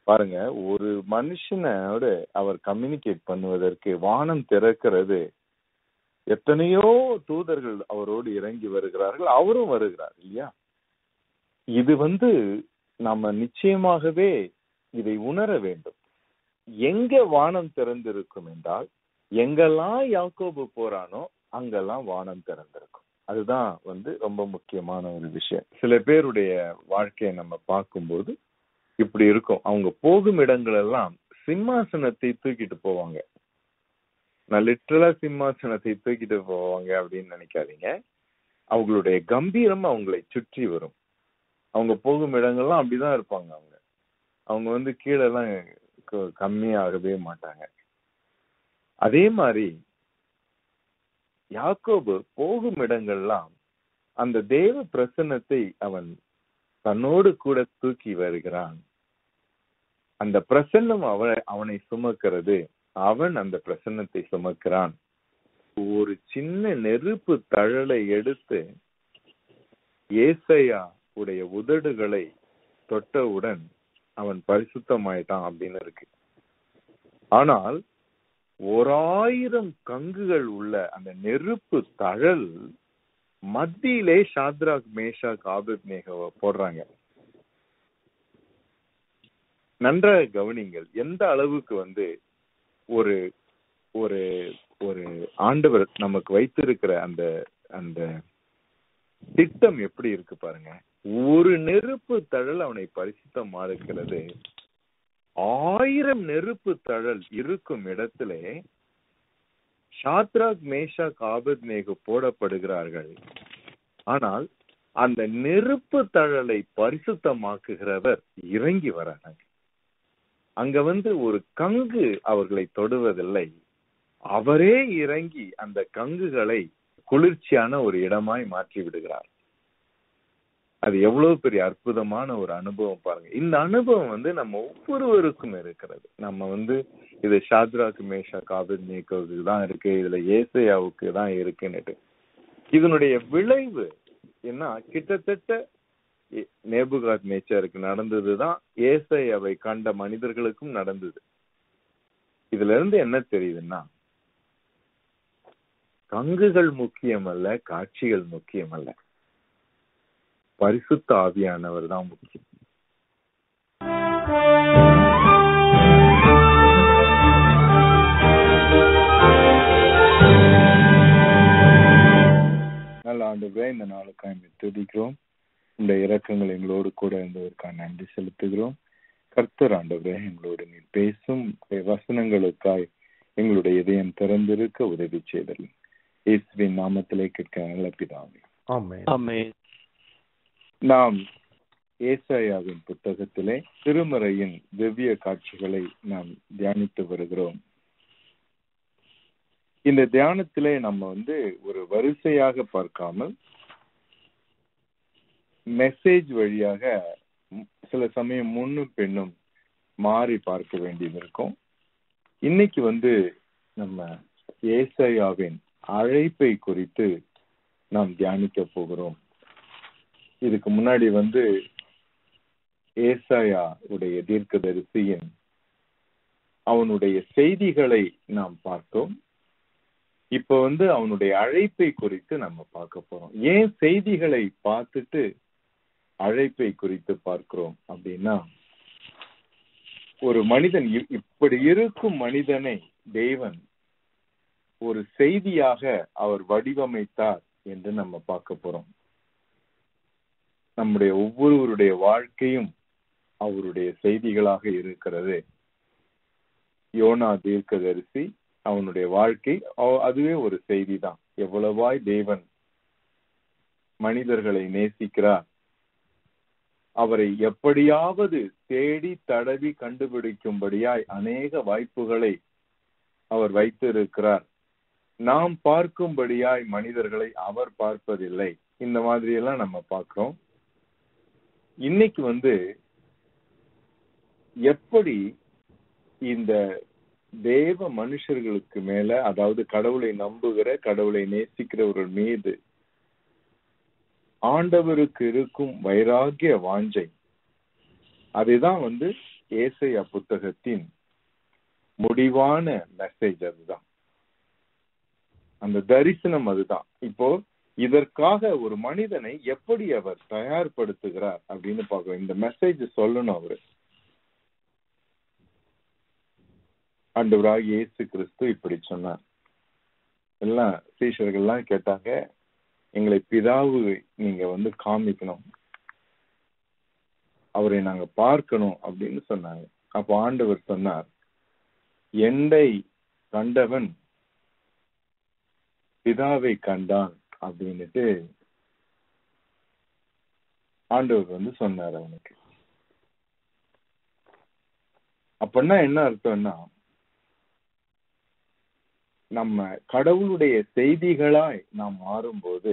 பாருங்க ஒரு மனுஷனோட அவர் கம்யூனிகேட் பண்ணுவதற்கு வானம் திறக்கிறது எத்தனையோ தூதர்கள் அவரோடு இறங்கி வருகிறார்கள் அவரும் வருகிறார் இல்லையா இது வந்து நம்ம நிச்சயமாகவே இதை உணர வேண்டும் எங்க வானம் திறந்திருக்கும் என்றால் எங்கெல்லாம் யாக்கோபு போறானோ அங்கெல்லாம் வானம் திறந்திருக்கும் அதுதான் வந்து ரொம்ப முக்கியமான ஒரு விஷயம் சில பேருடைய வாழ்க்கையை நம்ம பார்க்கும்போது இப்படி இருக்கும் அவங்க போகும் இடங்கள் எல்லாம் சிம்மாசனத்தை தூக்கிட்டு போவாங்க நான் லிட்டரலா சிம்மாசனத்தை தூக்கிட்டு போவாங்க அப்படின்னு நினைக்காதீங்க அவங்களுடைய கம்பீரம் அவங்களை சுற்றி வரும் அவங்க போகும் இடங்கள்லாம் அப்படிதான் இருப்பாங்க அவங்க அவங்க வந்து கீழே எல்லாம் க- கம்மியாகவே மாட்டாங்க அதே மாதிரி யாக்கோபு போகும் இடங்கள்லாம் அந்த தேவ பிரசன்னத்தை அவன் தன்னோடு கூட தூக்கி வருகிறான் அந்த பிரசன்னம் அவனை அவனை சுமக்கிறது அவன் அந்த பிரசன்னத்தை சுமக்கிறான் ஒரு சின்ன நெருப்பு தழலை எடுத்து ஏசையா உடைய உதடுகளை தொட்டவுடன் அவன் பரிசுத்தமாயிட்டான் அப்படின்னு இருக்கு ஆனால் ஓராயிரம் கங்குகள் உள்ள அந்த நெருப்பு தழல் மத்தியிலே ஷாத்ராக் மேஷாக் ஆபத்நேகவை போடுறாங்க நன்றாக கவனிங்கள் எந்த அளவுக்கு வந்து ஒரு ஒரு ஒரு ஆண்டவர் நமக்கு வைத்திருக்கிற அந்த அந்த திட்டம் எப்படி இருக்கு பாருங்க ஒரு நெருப்பு தழல் அவனை பரிசுத்தம் இருக்கிறது ஆயிரம் நெருப்பு தழல் இருக்கும் இடத்திலே ஷாத்ராக் மேஷாக் ஆபத்நேகு போடப்படுகிறார்கள் ஆனால் அந்த நெருப்பு தழலை பரிசுத்தமாக்குகிறவர் இறங்கி வராங்க அங்க வந்து ஒரு கங்கு அவர்களை தொடுவதில்லை அவரே இறங்கி அந்த கங்குகளை குளிர்ச்சியான ஒரு இடமாய் மாற்றி விடுகிறார் அது எவ்வளவு பெரிய அற்புதமான ஒரு அனுபவம் பாருங்க இந்த அனுபவம் வந்து நம்ம ஒவ்வொருவருக்கும் இருக்கிறது நம்ம வந்து இது ஷாத்ராக்கு மேஷா காபித் நீக்கோவுக்கு தான் இருக்கு இதுல ஏசையாவுக்கு தான் இருக்குன்னுட்டு இதனுடைய விளைவு என்ன கிட்டத்தட்ட நேபுகாத் நேச்சருக்கு நடந்ததுதான் ஏசையாவை கண்ட மனிதர்களுக்கும் நடந்தது இதுல இருந்து என்ன தெரியுதுன்னா கங்குகள் முக்கியம் அல்ல காட்சிகள் முக்கியம் அல்ல பரிசுத்த ஆவியானவர் தான் முக்கியம் நல்ல ஆண்டுகளே இந்த நாளுக்காக எங்களை துதிக்கிறோம் இந்த இரக்கங்கள் எங்களோடு கூட இருந்ததற்காக நன்றி செலுத்துகிறோம் கர்த்தர் ஆண்டவரே எங்களோடு நீர் பேசும் வசனங்களுக்காய் எங்களுடைய இதயம் திறந்திருக்க உதவி செய்தல் இயேசுவின் நாமத்திலே கேட்க நல்ல பிதாவே ஆமென் ஆமென் நாம் ஏசாயாவின் புத்தகத்திலே திருமறையின் திவ்ய காட்சிகளை நாம் தியானித்து வருகிறோம் இந்த தியானத்திலே நம்ம வந்து ஒரு வரிசையாக பார்க்காமல் மெசேஜ் வழியாக ம், சில சமயம் முன்னும் பின்னும் மாறி பார்க்க வேண்டியது இருக்கும் இன்னைக்கு வந்து நம்ம ஏசாயாவின் அழைப்பை குறித்து நாம் தியானிக்க போகிறோம் இதுக்கு முன்னாடி வந்து ஏசாயா உடைய தீர்க்கதரிசியின் அவனுடைய செய்திகளை நாம் பார்த்தோம் இப்ப வந்து அவனுடைய அழைப்பை குறித்து நம்ம பார்க்க போறோம் ஏன் செய்திகளை பார்த்துட்டு அழைப்பை குறித்து பார்க்கிறோம் அப்படின்னா ஒரு மனிதன் இ- இப்படி இருக்கும் மனிதனை தேவன் ஒரு செய்தியாக அவர் வடிவமைத்தார் என்று நம்ம பார்க்க போறோம் நம்முடைய ஒவ்வொருவருடைய வாழ்க்கையும் அவருடைய செய்திகளாக இருக்கிறது யோனா தீர்க்கதரிசி அவனுடைய வாழ்க்கை அவ- அதுவே ஒரு செய்தி தான் எவ்வளவாய் தேவன் மனிதர்களை நேசிக்கிறார் அவரை எப்படியாவது தேடி தடவி கண்டுபிடிக்கும்படியாய் அநேக வாய்ப்புகளை அவர் வைத்திருக்கிறார் நாம் பார்க்கும்படியாய் மனிதர்களை அவர் பார்ப்பதில்லை இந்த மாதிரி எல்லாம் நம்ம பார்க்கிறோம் இன்னைக்கு வந்து எப்படி இந்த தேவ மனுஷர்களுக்கு மேல அதாவது கடவுளை நம்புகிற கடவுளை நேசிக்கிறவர்கள் மீது ஆண்டவருக்கு இருக்கும் வைராகிய வாஞ்சை அதைதான் வந்து ஏசையா புத்தகத்தின் முடிவான மெசேஜ் அதுதான் அந்த தரிசனம் அதுதான் இப்போ இதற்காக ஒரு மனிதனை எப்படி அவர் தயார்படுத்துகிறார் அப்படின்னு பார்க்கணும் இந்த மெசேஜ் சொல்லணும் அவரு ஆண்டவராக இயேசு கிறிஸ்து இப்படி சொன்னார் எல்லாம் சீஷர்கள்லாம் கேட்டாங்க எங்களை பிதாவு நீங்க வந்து காமிக்கணும் அவரை நாங்க பார்க்கணும் அப்படின்னு சொன்னாங்க அப்போ ஆண்டவர் சொன்னார் எண்டை கண்டவன் பிதாவை கண்டான் அப்படின்னுட்டு ஆண்டவர் வந்து சொன்னார் அவனுக்கு அப்படின்னா என்ன அர்த்தம்னா நம்ம கடவுளுடைய செய்திகளாய் நாம் மாறும்போது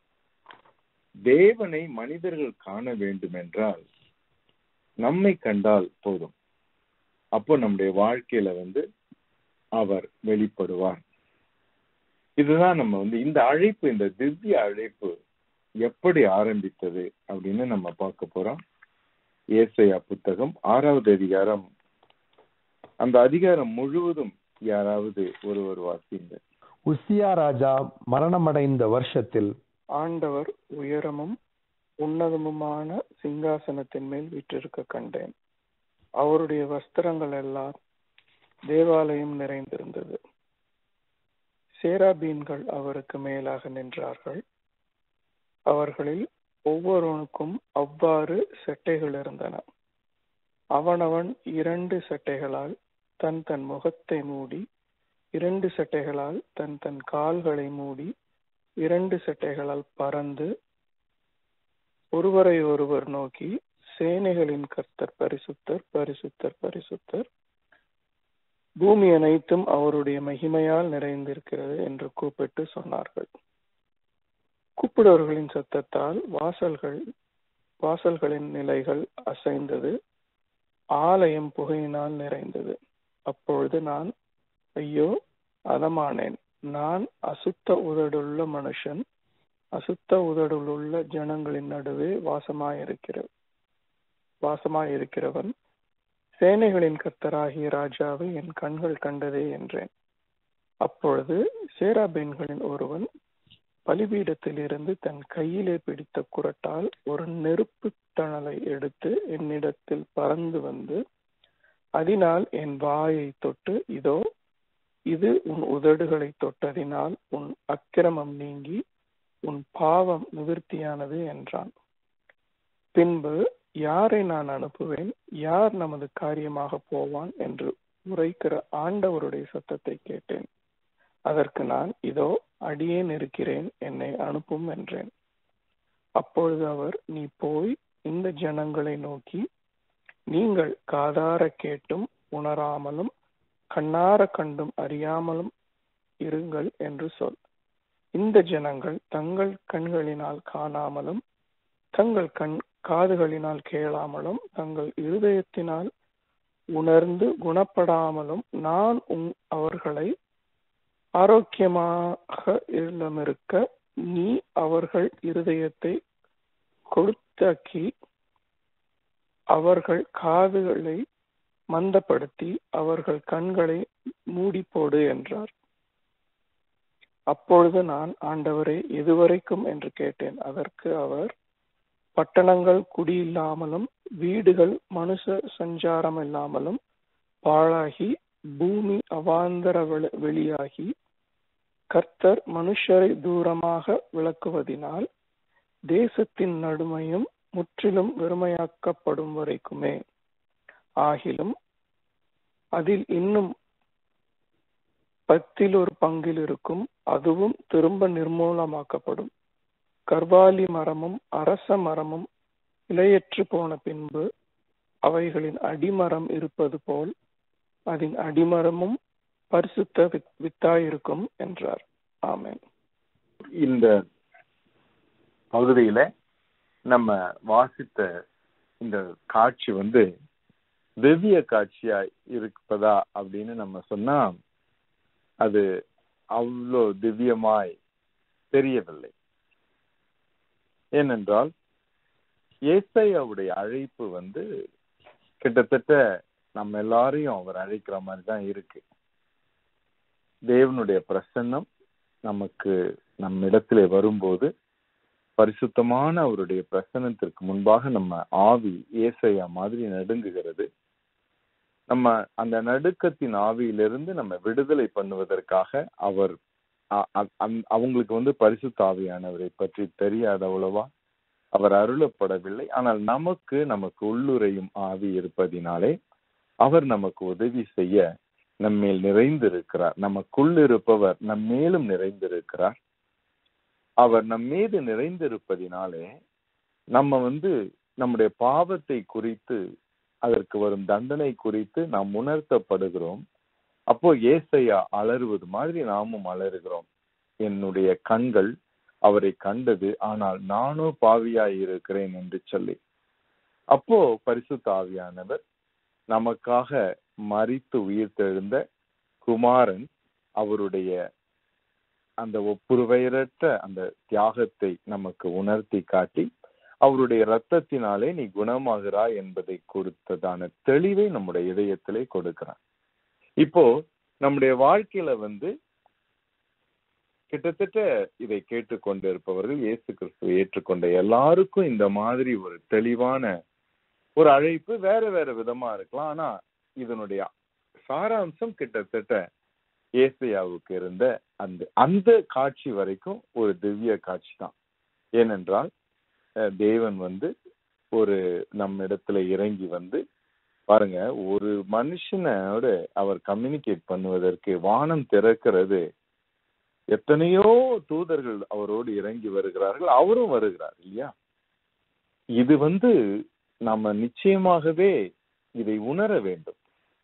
தேவனை மனிதர்கள் காண வேண்டும் என்றால் நம்மை கண்டால் போதும் அப்போ நம்முடைய வாழ்க்கையில வந்து அவர் வெளிப்படுவார் இதுதான் நம்ம வந்து இந்த அழைப்பு இந்த திவ்ய அழைப்பு எப்படி ஆரம்பித்தது அப்படின்னு நம்ம பார்க்க போறோம் ஏசையா புத்தகம் ஆறாவது அதிகாரம் அந்த அதிகாரம் முழுவதும் யாராவது ஒருவர் வாசிங்க உசியா ராஜா மரணமடைந்த வருஷத்தில் ஆண்டவர் உயரமும் உன்னதமுமான சிங்காசனத்தின் மேல் வீற்றிருக்க கண்டேன் அவருடைய வஸ்திரங்கள் எல்லாம் தேவாலயம் நிறைந்திருந்தது சேராபீன்கள் அவருக்கு மேலாக நின்றார்கள் அவர்களில் ஒவ்வொருவனுக்கும் அவ்வாறு செட்டைகள் இருந்தன அவனவன் இரண்டு செட்டைகளால் தன் தன் முகத்தை மூடி இரண்டு செட்டைகளால் தன் தன் கால்களை மூடி இரண்டு செட்டைகளால் பறந்து ஒருவரை ஒருவர் நோக்கி சேனைகளின் கர்த்தர் பரிசுத்தர் பரிசுத்தர் பரிசுத்தர் பூமி அனைத்தும் அவருடைய மகிமையால் நிறைந்திருக்கிறது என்று கூப்பிட்டு சொன்னார்கள் கூப்பிடுவர்களின் சத்தத்தால் வாசல்கள் வாசல்களின் நிலைகள் அசைந்தது ஆலயம் புகையினால் நிறைந்தது அப்பொழுது நான் ஐயோ அதமானேன் நான் அசுத்த உதடுள்ள மனுஷன் அசுத்த உதடுள்ள ஜனங்களின் நடுவே வாசமாயிருக்கிற வாசமாயிருக்கிறவன் சேனைகளின் கர்த்தராகிய ராஜாவை என் கண்கள் கண்டதே என்றேன் அப்பொழுது சேராபேன்களின் ஒருவன் பலிபீடத்தில் இருந்து தன் கையிலே பிடித்த குரட்டால் ஒரு நெருப்பு தணலை எடுத்து என்னிடத்தில் பறந்து வந்து அதனால் என் வாயை தொட்டு இதோ இது உன் உதடுகளை தொட்டதினால் உன் அக்கிரமம் நீங்கி உன் பாவம் நிவர்த்தியானது என்றான் பின்பு யாரை நான் அனுப்புவேன் யார் நமது காரியமாக போவான் என்று உரைக்கிற ஆண்டவருடைய சத்தத்தை கேட்டேன் அதற்கு நான் இதோ அடியேன் இருக்கிறேன் என்னை அனுப்பும் என்றேன் அப்பொழுது அவர் நீ போய் இந்த ஜனங்களை நோக்கி நீங்கள் காதார கேட்டும் உணராமலும் கண்ணார கண்டும் அறியாமலும் இருங்கள் என்று சொல் இந்த ஜனங்கள் தங்கள் கண்களினால் காணாமலும் தங்கள் கண் காதுகளினால் கேளாமலும் தங்கள் இருதயத்தினால் உணர்ந்து குணப்படாமலும் நான் உங் அவர்களை ஆரோக்கியமாக இல்லமிருக்க நீ அவர்கள் இருதயத்தை கொடுத்தாக்கி அவர்கள் காதுகளை மந்தப்படுத்தி அவர்கள் கண்களை மூடி போடு என்றார் அப்பொழுது நான் ஆண்டவரை எதுவரைக்கும் என்று கேட்டேன் அதற்கு அவர் பட்டணங்கள் குடியில்லாமலும் வீடுகள் மனுஷ சஞ்சாரம் இல்லாமலும் பாழாகி பூமி அவாந்தர வெளியாகி கர்த்தர் மனுஷரை தூரமாக விளக்குவதினால் தேசத்தின் நடுமையும் முற்றிலும் வெறுமையாக்கப்படும் வரைக்குமே ஆகிலும் அதில் இன்னும் பத்தில் ஒரு பங்கில் இருக்கும் அதுவும் திரும்ப நிர்மூலமாக்கப்படும் கர்வாலி மரமும் அரச மரமும் இலையற்று போன பின்பு அவைகளின் அடிமரம் இருப்பது போல் அதன் அடிமரமும் பரிசுத்த வித்தாயிருக்கும் என்றார் ஆமேன் இந்த பகுதியில நம்ம வாசித்த இந்த காட்சி வந்து திவ்ய காட்சியா இருப்பதா அப்படின்னு நம்ம சொன்னா அது அவ்வளோ திவ்யமாய் தெரியவில்லை ஏனென்றால் ஏசையாவுடைய அழைப்பு வந்து கிட்டத்தட்ட நம்ம எல்லாரையும் அவர் அழைக்கிற மாதிரி தான் இருக்கு தேவனுடைய பிரசன்னம் நமக்கு நம்ம இடத்திலே வரும்போது பரிசுத்தமான அவருடைய பிரசன்னத்திற்கு முன்பாக நம்ம ஆவி ஏசையா மாதிரி நடுங்குகிறது நம்ம அந்த நடுக்கத்தின் ஆவியிலிருந்து நம்ம விடுதலை பண்ணுவதற்காக அவர் அ- அ- அந்- அவங்களுக்கு வந்து பரிசுத்த ஆவியானவரை பற்றி தெரியாத அவ்வளவா அவர் அருளப்படவில்லை ஆனால் நமக்கு நமக்கு உள்ளுரையும் ஆவி இருப்பதினாலே அவர் நமக்கு உதவி செய்ய நம்மேல் நிறைந்திருக்கிறார் நமக்குள் இருப்பவர் நம்மேலும் நிறைந்திருக்கிறார் அவர் நம் மீது நிறைந்திருப்பதினாலே நம்ம வந்து நம்முடைய பாவத்தை குறித்து அதற்கு வரும் தண்டனை குறித்து நாம் உணர்த்தப்படுகிறோம் அப்போ ஏசையா அலறுவது மாதிரி நாமும் அலறுகிறோம் என்னுடைய கண்கள் அவரை கண்டது ஆனால் நானோ பாவியாய் இருக்கிறேன் என்று சொல்லி அப்போ பரிசுத்த ஆவியானவர் நமக்காக மரித்து உயிர்த்தெழுந்த குமாரன் அவருடைய அந்த ஒப்புருவையற்ற அந்த தியாகத்தை நமக்கு உணர்த்தி காட்டி அவருடைய இரத்தத்தினாலே நீ குணமாகிறாய் என்பதை கொடுத்ததான தெளிவை நம்முடைய இதயத்திலே கொடுக்கிறார் இப்போ நம்முடைய வாழ்க்கையில வந்து கிட்டத்தட்ட இதை கேட்டுக்கொண்டு இருப்பவர்கள் இயேசு கிறிஸ்துவை ஏற்றுக்கொண்ட எல்லாருக்கும் இந்த மாதிரி ஒரு தெளிவான ஒரு அழைப்பு வேற வேற விதமா இருக்கலாம் ஆனா இதனுடைய சாராம்சம் கிட்டத்தட்ட ஏசையாவுக்கு இருந்த அந்த அந்த காட்சி வரைக்கும் ஒரு திவ்ய காட்சி தான் ஏனென்றால் அஹ், தேவன் வந்து ஒரு நம்ம இடத்துல இறங்கி வந்து பாருங்க ஒரு மனுஷனோட அவர் கம்யூனிகேட் பண்ணுவதற்கு வானம் திறக்கிறது எத்தனையோ தூதர்கள் அவரோடு இறங்கி வருகிறார்கள் அவரும் வருகிறார் இல்லையா இது வந்து நம்ம நிச்சயமாகவே இதை உணர வேண்டும்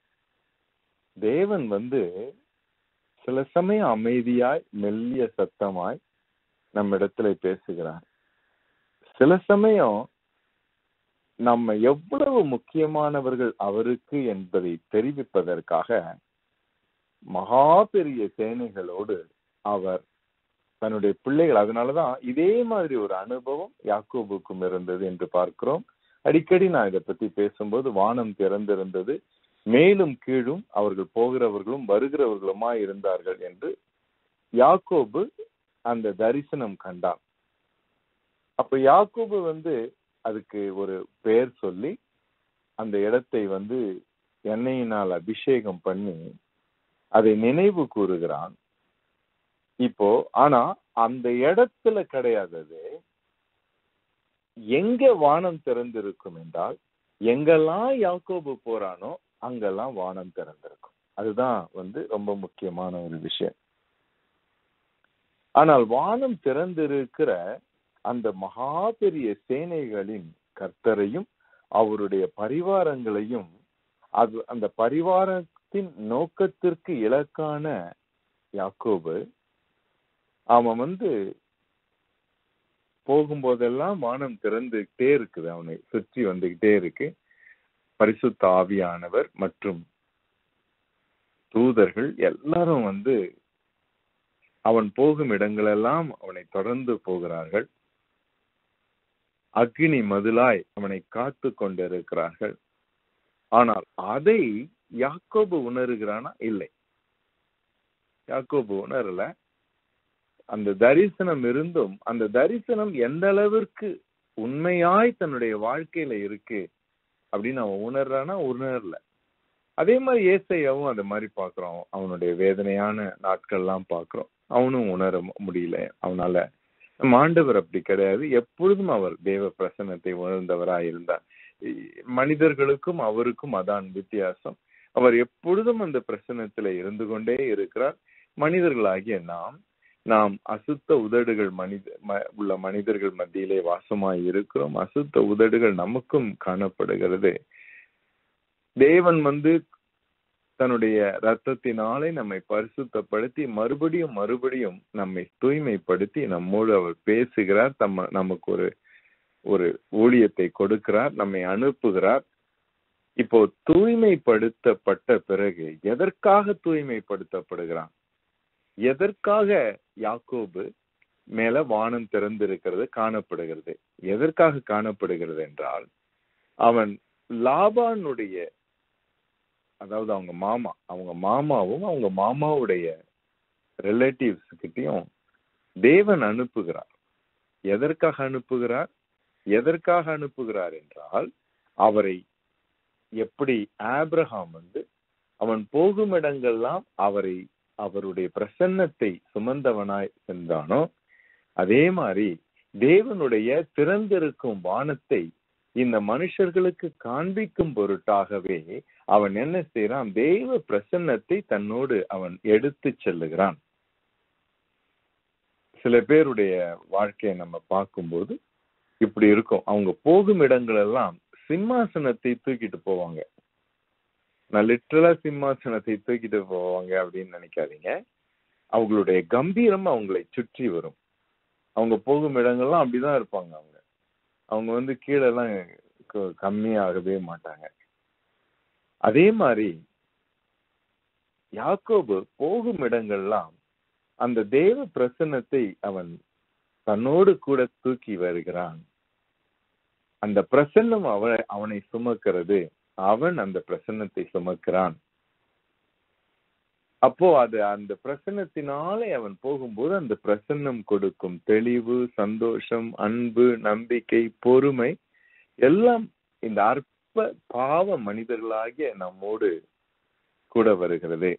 தேவன் வந்து சில சமயம் அமைதியாய் மெல்லிய சத்தமாய் நம்ம இடத்துல பேசுகிறார் சில சமயம் நம்ம எவ்வளவு முக்கியமானவர்கள் அவருக்கு என்பதை தெரிவிப்பதற்காக மகா பெரிய சேனைகளோடு அவர் தன்னுடைய பிள்ளைகள் அதனாலதான் இதே மாதிரி ஒரு அனுபவம் யாக்கோபுக்கும் இருந்தது என்று பார்க்கிறோம் அடிக்கடி நான் இதை பத்தி பேசும்போது வானம் திறந்திருந்தது மேலும் கீழும் அவர்கள் போகிறவர்களும் வருகிறவர்களுமா இருந்தார்கள் என்று யாக்கோபு அந்த தரிசனம் கண்டான் அப்ப யாக்கோபு வந்து அதுக்கு ஒரு பெயர் சொல்லி அந்த இடத்தை வந்து எண்ணெயினால் அபிஷேகம் பண்ணி அதை நினைவு கூறுகிறான் இப்போ ஆனா அந்த இடத்துல கிடையாது அது எங்க வானம் திறந்திருக்கும் என்றால் எங்கெல்லாம் யாக்கோபு போறானோ அங்கெல்லாம் வானம் திறந்திருக்கும் அதுதான் வந்து ரொம்ப முக்கியமான ஒரு விஷயம் ஆனால் வானம் திறந்திருக்கிற அந்த மகா பெரிய சேனைகளின் கர்த்தரையும் அவருடைய பரிவாரங்களையும் அது அந்த பரிவாரத்தின் நோக்கத்திற்கு இலக்கான யாக்கோபு அவன் வந்து போகும்போதெல்லாம் வானம் திறந்துகிட்டே இருக்குது அவனை சுற்றி வந்துகிட்டே இருக்கு பரிசுத்த ஆவியானவர் மற்றும் தூதர்கள் எல்லாரும் வந்து அவன் போகும் இடங்களெல்லாம் அவனை தொடர்ந்து போகிறார்கள் அக்னி மதிலாய் அவனை காத்து கொண்டிருக்கிறார்கள் ஆனால் அதை யாக்கோபு உணர்கிறானா இல்லை யாக்கோபு உணரல அந்த தரிசனம் இருந்தும் அந்த தரிசனம் எந்த அளவிற்கு உண்மையாய் தன்னுடைய வாழ்க்கையில இருக்கு அப்படின்னு அவன் உணர்றானா உணரல அதே மாதிரி ஏசையாவும் அந்த மாதிரி பாக்குறோம் அவனுடைய வேதனையான நாட்கள்லாம் பாக்குறோம் அவனும் உணர முடியல அவனால நம்ம ஆண்டவர் அப்படி கிடையாது எப்பொழுதும் அவர் தேவ பிரசன்னத்தை உணர்ந்தவராய் இருந்தார் மனிதர்களுக்கும் அவருக்கும் அதான் வித்தியாசம் அவர் எப்பொழுதும் அந்த பிரசன்னத்துல இருந்து கொண்டே இருக்கிறார் மனிதர்களாகிய நாம் நாம் அசுத்த உதடுகள் மனித உள்ள மனிதர்கள் மத்தியிலே வாசமாய் இருக்கிறோம் அசுத்த உதடுகள் நமக்கும் காணப்படுகிறது தேவன் வந்து தன்னுடைய ரத்தத்தினாலே நம்மை பரிசுத்தப்படுத்தி மறுபடியும் மறுபடியும் நம்மை தூய்மைப்படுத்தி நம்மோடு அவர் பேசுகிறார் தம்ம நமக்கு ஒரு ஒரு ஊழியத்தை கொடுக்கிறார் நம்மை அனுப்புகிறார் இப்போ தூய்மைப்படுத்தப்பட்ட பிறகு எதற்காக தூய்மைப்படுத்தப்படுகிறான் எதற்காக யாக்கோபு மேல வானம் திறந்திருக்கிறது காணப்படுகிறது எதற்காக காணப்படுகிறது என்றால் அவன் லாபானுடைய அதாவது அவங்க மாமா அவங்க மாமாவும் அவங்க மாமாவுடைய ரிலேட்டிவ்ஸ் கிட்டயும் தேவன் அனுப்புகிறார் எதற்காக அனுப்புகிறார் எதற்காக அனுப்புகிறார் என்றால் அவரை எப்படி ஆப்ரஹாம் வந்து அவன் போகும் இடங்கள்லாம் அவரை அவருடைய பிரசன்னத்தை சுமந்தவனாய் சென்றானோ அதே மாதிரி தேவனுடைய திறந்திருக்கும் வானத்தை இந்த மனுஷர்களுக்கு காண்பிக்கும் பொருட்டாகவே அவன் என்ன செய்யறான் தேவ பிரசன்னத்தை தன்னோடு அவன் எடுத்து செல்லுகிறான் சில பேருடைய வாழ்க்கையை நம்ம பார்க்கும்போது இப்படி இருக்கும் அவங்க போகும் இடங்கள் எல்லாம் சிம்மாசனத்தை தூக்கிட்டு போவாங்க நான் லிட்டரலா சிம்மாசனத்தை தூக்கிட்டு போவாங்க அப்படின்னு நினைக்காதீங்க அவங்களுடைய கம்பீரம் அவங்களை சுற்றி வரும் அவங்க போகும் இடங்கள்லாம் அப்படிதான் இருப்பாங்க அவங்க அவங்க வந்து கீழே எல்லாம் க- கம்மியாகவே மாட்டாங்க அதே மாதிரி யாக்கோபு போகும் இடங்கள்லாம் அந்த தேவ பிரசன்னத்தை அவன் தன்னோடு கூட தூக்கி வருகிறான் அந்த பிரசன்னம் அவனை அவனை சுமக்கிறது அவன் அந்த பிரசன்னத்தை சுமக்கிறான் அப்போ அது அந்த பிரசன்னத்தினாலே அவன் போகும்போது அந்த பிரசன்னம் கொடுக்கும் தெளிவு சந்தோஷம் அன்பு நம்பிக்கை பொறுமை எல்லாம் இந்த அற்ப பாவ மனிதர்களாகிய நம்மோடு கூட வருகிறது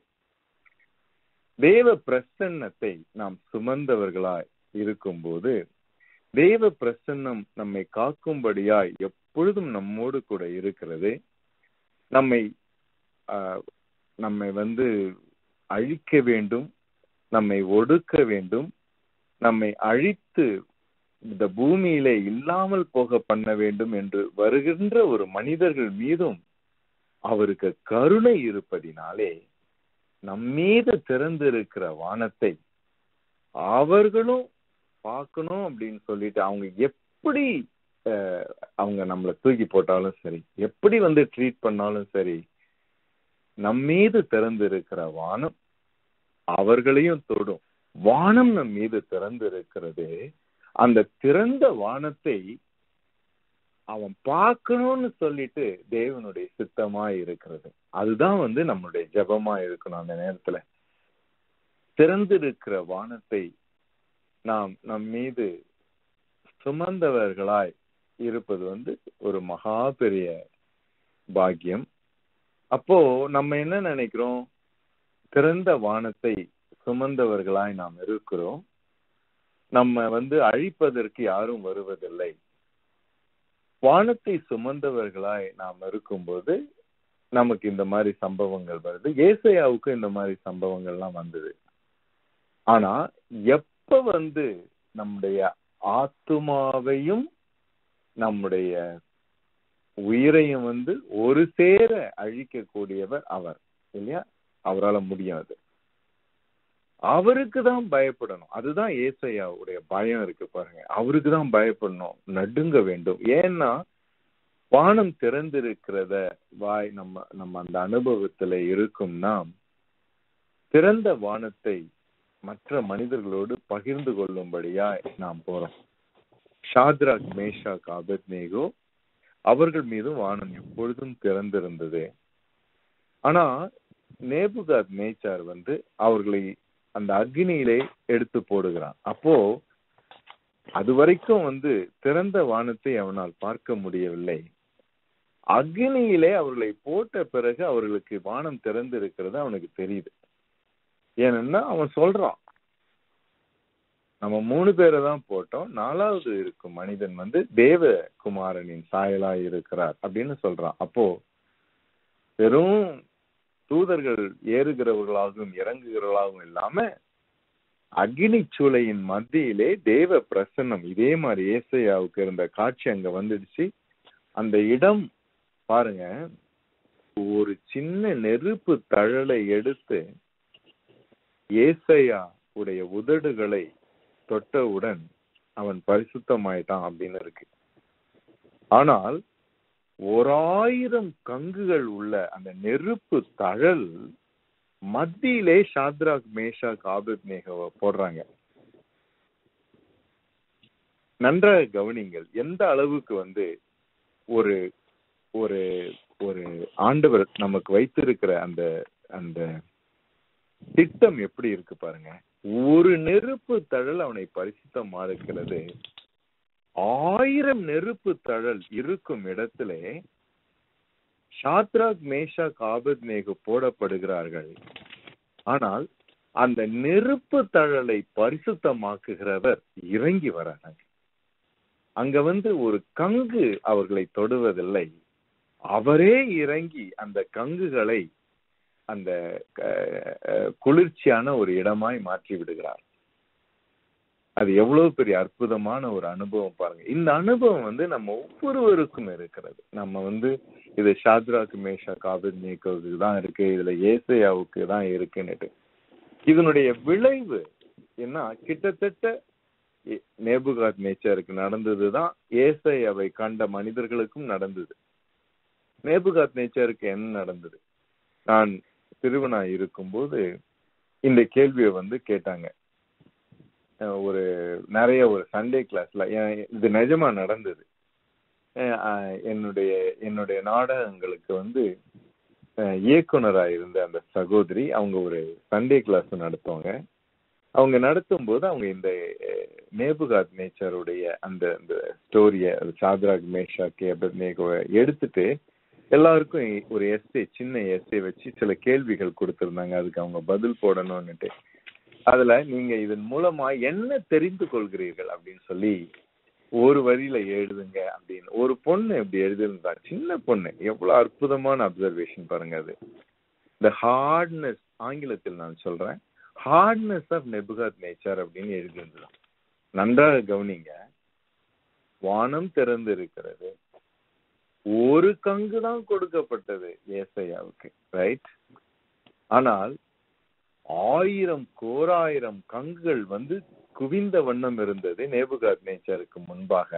தேவ பிரசன்னத்தை நாம் சுமந்தவர்களாய் இருக்கும்போது தேவ பிரசன்னம் நம்மை காக்கும்படியாய் எப்பொழுதும் நம்மோடு கூட இருக்கிறது நம்மை ஆஹ், நம்மை வந்து அழிக்க வேண்டும் நம்மை ஒடுக்க வேண்டும் நம்மை அழித்து இந்த பூமியிலே இல்லாமல் போக பண்ண வேண்டும் என்று வருகின்ற ஒரு மனிதர்கள் மீதும் அவருக்கு கருணை இருப்பதினாலே நம்மீது திறந்திருக்கிற வானத்தை அவர்களும் பார்க்கணும் அப்படின்னு சொல்லிட்டு அவங்க எப்படி அஹ், அவங்க நம்மளை தூக்கி போட்டாலும் சரி எப்படி வந்து ட்ரீட் பண்ணாலும் சரி நம்மீது திறந்திருக்கிற வானம் அவர்களையும் தொடும் வானம் நம் மீது திறந்து இருக்கிறது அந்த திறந்த வானத்தை அவன் பார்க்கணும்னு சொல்லிட்டு தேவனுடைய சித்தமா இருக்கிறது அதுதான் வந்து நம்மளுடைய ஜெபமா இருக்கணும் அந்த நேரத்துல திறந்திருக்கிற வானத்தை நாம் நம் மீது சுமந்தவர்களாய் இருப்பது வந்து ஒரு மகா பெரிய பாக்கியம் அப்போ நம்ம என்ன நினைக்கிறோம் திறந்த வானத்தை சுமந்தவர்களாய் நாம் இருக்கிறோம் நம்ம வந்து அழிப்பதற்கு யாரும் வருவதில்லை வானத்தை சுமந்தவர்களாய் நாம் இருக்கும்போது நமக்கு இந்த மாதிரி சம்பவங்கள் வருது ஏசையாவுக்கு இந்த மாதிரி சம்பவங்கள்லாம் வந்தது ஆனா எப்ப வந்து நம்முடைய ஆத்துமாவையும் நம்முடைய உயிரையும் வந்து ஒரு சேர அழிக்கக்கூடியவர் அவர் இல்லையா அவரால முடியாது அவருக்கு தான் பயப்படணும் அதுதான் ஏசையாவுடைய பயம் இருக்கு பாருங்க அவருக்கு தான் பயப்படணும் நடுங்க வேண்டும் ஏன்னா வானம் திறந்திருக்கிறத வாய் நம்ம நம்ம அந்த அனுபவத்துல இருக்கும் நாம் திறந்த வானத்தை மற்ற மனிதர்களோடு பகிர்ந்து கொள்ளும்படியா நாம் போறோம் ஷாத்ராக் மேஷாக் அபத்நேகோ அவர்கள் மீதும் வானம் எப்பொழுதும் திறந்திருந்தது ஆனா நேபுகாத் நேச்சார் வந்து அவர்களை அந்த அக்னியிலே எடுத்து போடுகிறான் அப்போ அது வரைக்கும் வந்து திறந்த வானத்தை அவனால் பார்க்க முடியவில்லை அக்னியிலே அவர்களை போட்ட பிறகு அவர்களுக்கு வானம் திறந்து இருக்கிறது அவனுக்கு தெரியுது ஏன்னா அவன் சொல்றான் நம்ம மூணு பேரை தான் போட்டோம் நாலாவது இருக்கும் மனிதன் வந்து தேவ குமாரனின் சாயலா இருக்கிறார் அப்படின்னு சொல்றான் அப்போ வெறும் தூதர்கள் ஏறுகிறவர்களாகவும் இறங்குகிறவர்களாகவும் இல்லாம அக்னி சூளையின் மத்தியிலே தேவ பிரசன்னம் இதே மாதிரி ஏசையாவுக்கு இருந்த காட்சி அங்க வந்துடுச்சு அந்த இடம் பாருங்க ஒரு சின்ன நெருப்பு தழலை எடுத்து ஏசையா உடைய உதடுகளை தொட்டவுடன் அவன் பரிசுத்தமாயிட்டான் அப்படின்னு இருக்கு ஆனால் ஓராயிரம் கங்குகள் உள்ள அந்த நெருப்பு தழல் மத்தியிலே ஷாத்ராக் மேஷா காபித் நேகவை போடுறாங்க நன்றாக கவனிங்கள் எந்த அளவுக்கு வந்து ஒரு ஒரு ஒரு ஆண்டவர் நமக்கு வைத்திருக்கிற அந்த அந்த திட்டம் எப்படி இருக்கு பாருங்க ஒரு நெருப்பு தழல் அவனை பரிசுத்தமா இருக்கிறது ஆயிரம் நெருப்பு தழல் இருக்கும் இடத்திலே ஷாத்ராக் மேஷாக் ஆபத்நேகு போடப்படுகிறார்கள் ஆனால் அந்த நெருப்பு தழலை பரிசுத்தமாக்குகிறவர் இறங்கி வராங்க அங்க வந்து ஒரு கங்கு அவர்களை தொடுவதில்லை அவரே இறங்கி அந்த கங்குகளை அந்த குளிர்ச்சியான ஒரு இடமாய் மாற்றி விடுகிறார் அது எவ்வளவு பெரிய அற்புதமான ஒரு அனுபவம் பாருங்க இந்த அனுபவம் வந்து நம்ம ஒவ்வொருவருக்கும் இருக்கிறது நம்ம வந்து இது ஷாத்ராக்கு மேஷா காபித் நீக்கோவுக்கு தான் இருக்கு இதுல ஏசையாவுக்கு தான் இருக்குன்னுட்டு இதனுடைய விளைவு என்ன கிட்டத்தட்ட நேபுகாத் நேச்சருக்கு நடந்ததுதான் ஏசை அவை கண்ட மனிதர்களுக்கும் நடந்தது நேபுகாத் நேச்சருக்கு என்ன நடந்தது நான் திருவனா இருக்கும்போது இந்த கேள்வியை வந்து கேட்டாங்க ஒரு நிறைய ஒரு சண்டே கிளாஸ்ல இது நிஜமா நடந்தது என்னுடைய என்னுடைய நாடகங்களுக்கு வந்து இயக்குனராக இருந்த அந்த சகோதரி அவங்க ஒரு சண்டே கிளாஸ் நடத்துவாங்க அவங்க நடத்தும் போது அவங்க இந்த நேபுகாத் நேச்சருடைய அந்த அந்த ஸ்டோரிய சாத்ராக் மேஷாக்கி அபத்னேகோவை எடுத்துட்டு எல்லாருக்கும் ஒரு எஸ்ஏ சின்ன எஸ்ஏ வச்சு சில கேள்விகள் கொடுத்திருந்தாங்க அதுக்கு அவங்க பதில் போடணும்னுட்டு அதுல நீங்க இதன் மூலமா என்ன தெரிந்து கொள்கிறீர்கள் அப்படின்னு சொல்லி ஒரு வரியில எழுதுங்க அப்படின்னு ஒரு பொண்ணு இப்படி எழுதியிருந்தா சின்ன பொண்ணு எவ்வளவு அற்புதமான அப்சர்வேஷன் பாருங்க அது இந்த ஹார்ட்னஸ் ஆங்கிலத்தில் நான் சொல்றேன் ஹார்ட்னஸ் ஆஃப் நெபுகாத் நேச்சர் அப்படின்னு எழுதியிருந்தான் நன்றாக கவனிங்க வானம் திறந்து இருக்கிறது ஒரு கங்கு தான் கொடுக்கப்பட்டது ஏசையாவுக்கு ரைட் ஆனால் ஆயிரம் கோராயிரம் கங்குகள் வந்து குவிந்த வண்ணம் இருந்தது நேபுகாத் நேச்சருக்கு முன்பாக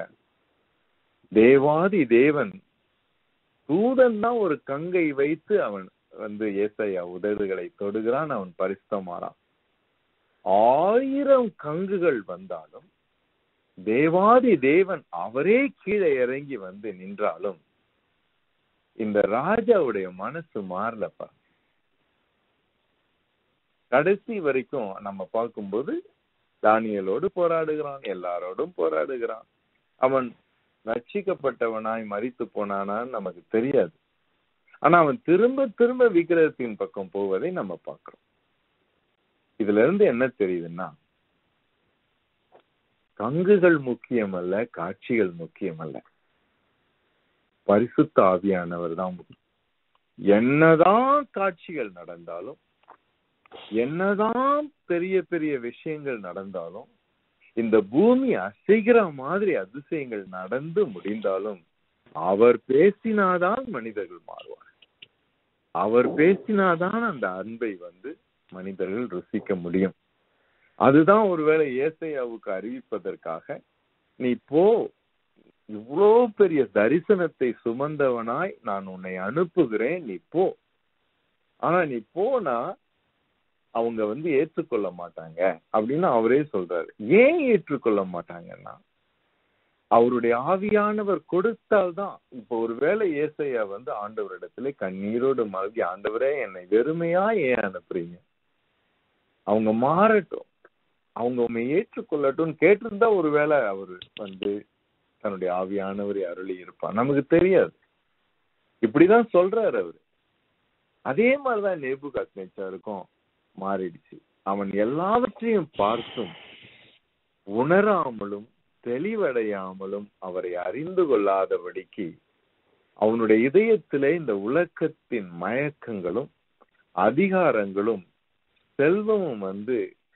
தேவாதி தேவன் தூதன் தான் ஒரு கங்கை வைத்து அவன் வந்து ஏசையா உதடுகளை தொடுகிறான் அவன் பரிசுத்தமாறான் ஆயிரம் கங்குகள் வந்தாலும் தேவாதி தேவன் அவரே கீழே இறங்கி வந்து நின்றாலும் இந்த ராஜாவுடைய மனசு மாறலப்பா கடைசி வரைக்கும் நம்ம பார்க்கும்போது தானியலோடு போராடுகிறான் எல்லாரோடும் போராடுகிறான் அவன் ரட்சிக்கப்பட்டவனாய் மறித்து போனானான்னு நமக்கு தெரியாது ஆனா அவன் திரும்ப திரும்ப விக்கிரகத்தின் பக்கம் போவதை நம்ம பார்க்கிறோம் இதுல இருந்து என்ன தெரியுதுன்னா கங்குகள் முக்கியம் அல்ல காட்சிகள் முக்கியம் அல்ல பரிசுத்த ஆவியானவர் தான் முக்கியம் என்னதான் காட்சிகள் நடந்தாலும் என்னதான் பெரிய பெரிய விஷயங்கள் நடந்தாலும் இந்த பூமி அசைகிற மாதிரி அதிசயங்கள் நடந்து முடிந்தாலும் அவர் பேசினாதான் மனிதர்கள் மாறுவார் அவர் பேசினாதான் அந்த அன்பை வந்து மனிதர்கள் ருசிக்க முடியும் அதுதான் ஒருவேளை ஏசையாவுக்கு அறிவிப்பதற்காக நீ போ இவ்வளோ பெரிய தரிசனத்தை சுமந்தவனாய் நான் உன்னை அனுப்புகிறேன் நீ போ ஆனா நீ போனா அவங்க வந்து ஏற்றுக்கொள்ள மாட்டாங்க அப்படின்னு அவரே சொல்றாரு ஏன் ஏற்றுக்கொள்ள மாட்டாங்கன்னா அவருடைய ஆவியானவர் கொடுத்தால்தான் இப்போ ஒருவேளை ஏசையா வந்து ஆண்டவரிடத்துல கண்ணீரோடு மல்கி ஆண்டவரே என்னை வெறுமையா ஏன் அனுப்புறீங்க அவங்க மாறட்டும் அவங்க உண்மை ஏற்றுக்கொள்ளட்டும் கேட்டிருந்தா ஒருவேளை அவர் வந்து தன்னுடைய ஆவியானவரை அருளி இருப்பார் நமக்கு தெரியாது இப்படிதான் சொல்றாரு அவரு அதே மாதிரிதான் நேபுகாத் நேச்சாருக்கும் மாறிடுச்சு அவன் எல்லாவற்றையும் பார்த்தும் உணராமலும் தெளிவடையாமலும் அவரை அறிந்து கொள்ளாதபடிக்கு அவனுடைய இதயத்திலே இந்த உலகத்தின் மயக்கங்களும் அதிகாரங்களும் செல்வமும் வந்து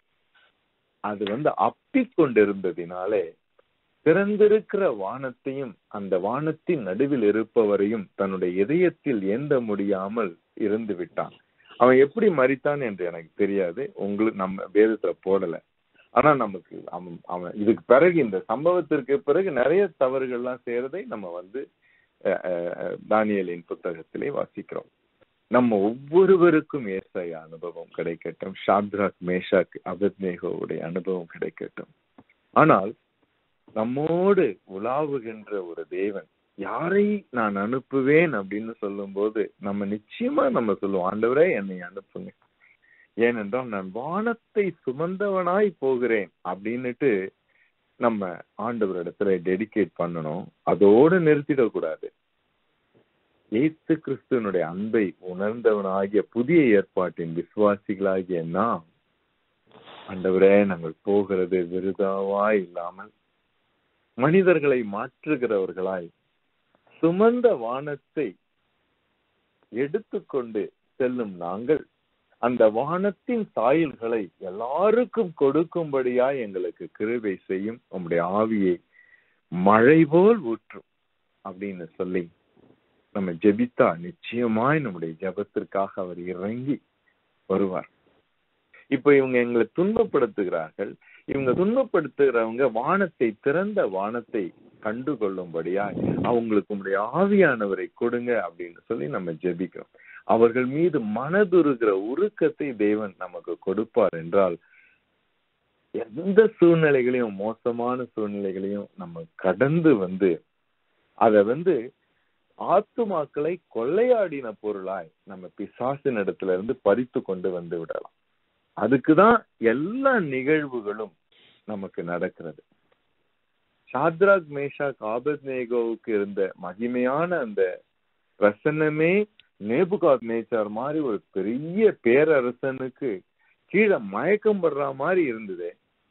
அது வந்து அப்பிக் கொண்டிருந்ததினாலே திறந்திருக்கிற வானத்தையும் அந்த வானத்தின் நடுவில் இருப்பவரையும் தன்னுடைய இதயத்தில் ஏந்த முடியாமல் இருந்து விட்டான் அவன் எப்படி மறித்தான் என்று எனக்கு தெரியாது உங்களுக்கு நம்ம வேதத்துல போடல ஆனா நமக்கு அவன் அவன் இதுக்கு பிறகு இந்த சம்பவத்திற்கு பிறகு நிறைய தவறுகள்லாம் செய்யறதை நம்ம வந்து தானியலின் புத்தகத்திலே வாசிக்கிறோம் நம்ம ஒவ்வொருவருக்கும் ஏசாய அனுபவம் கிடைக்கட்டும் ஷாத்ராக் மேஷாக் அபத்னேகோவுடைய அனுபவம் கிடைக்கட்டும் ஆனால் நம்மோடு உலாவுகின்ற ஒரு தேவன் யாரை நான் அனுப்புவேன் அப்படின்னு சொல்லும்போது நம்ம நிச்சயமா நம்ம சொல்லுவோம் ஆண்டவரே என்னை அனுப்புங்க ஏனென்றால் நான் வானத்தை சுமந்தவனாய் போகிறேன் அப்படின்னுட்டு நம்ம ஆண்டவரிடத்துல டெடிகேட் பண்ணணும் அதோடு நிறுத்திடக்கூடாது ஏசு கிறிஸ்துவனுடைய அன்பை உணர்ந்தவனாகிய புதிய ஏற்பாட்டின் விசுவாசிகளாகிய நாம் ஆண்டவரே நாங்கள் போகிறது விருதாவாய் இல்லாமல் மனிதர்களை மாற்றுகிறவர்களாய் சுமந்த வானத்தை எடுத்துக்கொண்டு செல்லும் நாங்கள் அந்த வானத்தின் சாயல்களை எல்லாருக்கும் கொடுக்கும்படியாய் எங்களுக்கு கிருபை செய்யும் உம்முடைய ஆவியை மழை போல் ஊற்றும் அப்படின்னு சொல்லி நம்ம ஜெபித்தா நிச்சயமாய் நம்முடைய ஜெபத்திற்காக அவர் இறங்கி வருவார் இப்ப இவங்க எங்களை துன்பப்படுத்துகிறார்கள் இவங்க துன்பப்படுத்துகிறவங்க வானத்தை திறந்த வானத்தை கண்டு கொள்ளும்படியாய் அவங்களுக்கு உங்களுடைய ஆவியானவரை கொடுங்க அப்படின்னு சொல்லி நம்ம ஜெபிக்கிறோம் அவர்கள் மீது மனதுருகிற உருக்கத்தை தேவன் நமக்கு கொடுப்பார் என்றால் எந்த சூழ்நிலைகளையும் மோசமான சூழ்நிலைகளையும் நம்ம கடந்து வந்து அத வந்து ஆத்துமாக்களை கொள்ளையாடின பொருளாய் நம்ம பிசாசின் இடத்துல இருந்து பறித்து கொண்டு வந்து விடலாம் அதுக்குதான் எல்லா நிகழ்வுகளும் நமக்கு நடக்கிறது ஷாத்ராக் மேஷா காபத் நேகோவுக்கு இருந்த மகிமையான அந்த பிரசன்னமே நேபுகாத் நேச்சார் மாதிரி ஒரு பெரிய பேரரசனுக்கு கீழே மயக்கம் படுற மாதிரி இருந்தது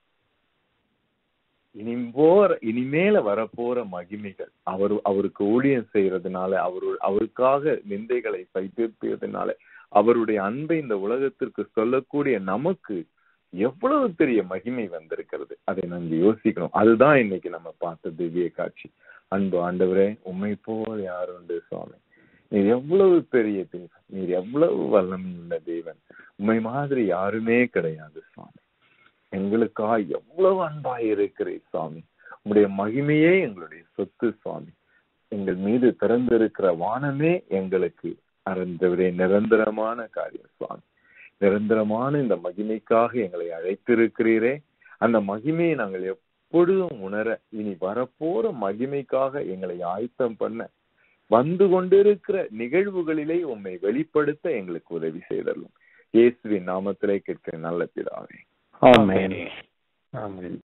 இனி போற இனிமேல வரப்போற மகிமைகள் அவர் அவருக்கு ஊழியம் செய்யறதுனால அவரு அவருக்காக நிந்தைகளை சைத்திருப்பதனால அவருடைய அன்பை இந்த உலகத்திற்கு சொல்லக்கூடிய நமக்கு எவ்வளவு பெரிய மகிமை வந்திருக்கிறது அதை நம்ம யோசிக்கணும் அதுதான் இன்னைக்கு நம்ம பார்த்த திவ்ய காட்சி அன்பு ஆண்டவரே உண்மை போல் யாருண்டு சுவாமி நீர் எவ்வளவு பெரிய தெய்வம் நீர் எவ்வளவு வல்லமை உள்ள தேவன் உண்மை மாதிரி யாருமே கிடையாது சுவாமி எங்களுக்கா எவ்வளவு அன்பாய் இருக்கிறீர் சுவாமி உங்களுடைய மகிமையே எங்களுடைய சொத்து சுவாமி எங்கள் மீது திறந்திருக்கிற வானமே எங்களுக்கு அறந்தவரே நிரந்தரமான காரியம் சுவாமி நிரந்தரமான இந்த மகிமைக்காக எங்களை அழைத்திருக்கிறீரே அந்த மகிமையை நாங்கள் எப்பொழுதும் உணர இனி வரப்போற மகிமைக்காக எங்களை ஆயத்தம் பண்ண வந்து கொண்டிருக்கிற நிகழ்வுகளிலே உண்மை வெளிப்படுத்த எங்களுக்கு உதவி செய்தரலும் இயேசுவின் நாமத்திலே கேட்கிற நல்ல பிதாவே ஆமென் ஆமென்